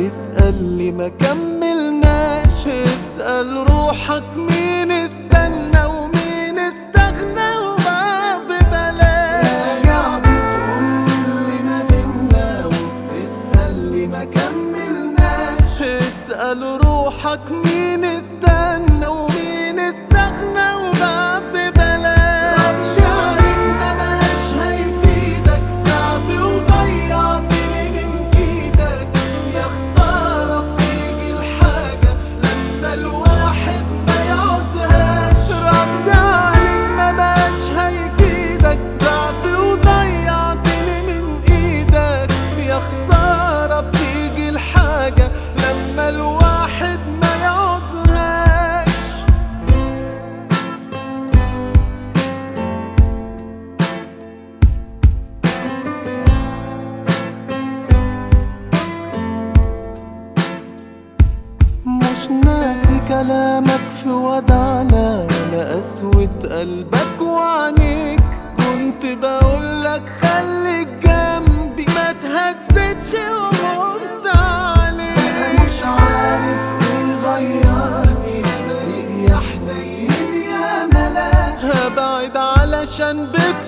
اسأل لي ما كملناش اسأل روحك مين استنى ومين استغنى وما ببلاش راجع بتقول لي ما بينا وبتسأل لي ما كملناش اسأل روحك مين استنى ومين استغنى وما ببلاش شعرك ما بقاش هيفيدك بعت وضيعتني من ايدك يا خسارة بتيجي الحاجة لما الواحد ما يعوزهاش رد عليك ما بقاش هيفيدك بعت وضيعتني من ايدك يا خسارة بتيجي الحاجة لما الواحد ما يعوزهاش مش ناسي كلامك في ودعنا ولا قسوة قلبك وعنيك كنت بقولك خليك جنبي ما تهزتش ومرت عليك انا مش عارف ايه غيرني بريء يا حنين يا ملاك هبعد علشان بت